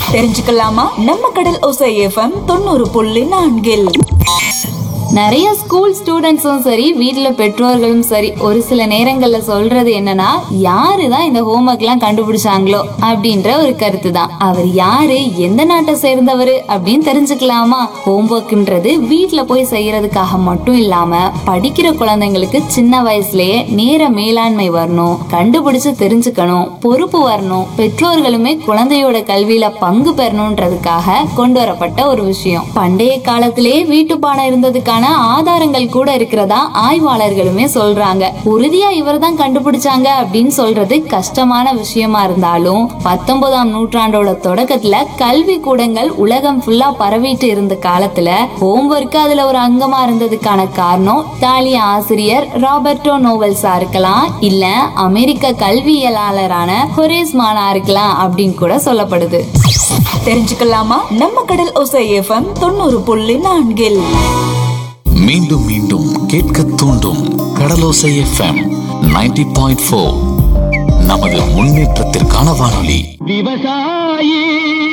தெரிஞ்சுக்கலாமா நம்ம கடல் ஒசை எஃப்எம் தொண்ணூறு புள்ளி நான்கில் நிறைய ஸ்கூல் ஸ்டூடெண்ட்ஸும் சரி வீட்ல பெற்றோர்களும் சரி ஒரு சில நேரங்கள்ல சொல்றது என்னன்னா யாரு தான் இந்த ஹோம்ஒர்க் எல்லாம் கண்டுபிடிச்சாங்களோ அப்படின்ற ஒரு கருத்து தான் அவர் யாரு எந்த நாட்டை சேர்ந்தவர் அப்படின்னு தெரிஞ்சுக்கலாமா ஹோம்ஒர்க்ன்றது வீட்ல போய் செய்யறதுக்காக மட்டும் இல்லாம படிக்கிற குழந்தைங்களுக்கு சின்ன வயசுலயே நேர மேலாண்மை வரணும் கண்டுபிடிச்சு தெரிஞ்சுக்கணும் பொறுப்பு வரணும் பெற்றோர்களுமே குழந்தையோட கல்வியில பங்கு பெறணும்ன்றதுக்காக கொண்டு வரப்பட்ட ஒரு விஷயம் பண்டைய காலத்திலே வீட்டு பாடம் இருந்ததுக்கான ஆதாரங்கள் கூட இருக்கிறதா ஆய்வாளர்களுமே சொல்றாங்க உறுதியா இவர் தான் கண்டுபிடிச்சாங்க அப்படின்னு சொல்றது கஷ்டமான விஷயமா இருந்தாலும் பத்தொன்பதாம் நூற்றாண்டோட தொடக்கத்துல கல்வி கூடங்கள் உலகம் ஃபுல்லா பரவிட்டு இருந்த காலத்துல ஹோம்ஒர்க் அதுல ஒரு அங்கமா இருந்ததுக்கான காரணம் இத்தாலிய ஆசிரியர் ராபர்டோ நோவல்ஸா இருக்கலாம் இல்ல அமெரிக்க கல்வியலாளரான ஹொரேஸ் மானா இருக்கலாம் அப்படின்னு கூட சொல்லப்படுது தெரிஞ்சுக்கலாமா நம்ம கடல் ஒசை எஃப்எம் தொண்ணூறு புள்ளி நான்கில் மீண்டும் மீண்டும் கேட்க தூண்டும் கடலோசை எஃப்எம் 90.4 பாயிண்ட் ஃபோர் நமது முன்னேற்றத்திற்கான வானொலி விவசாயி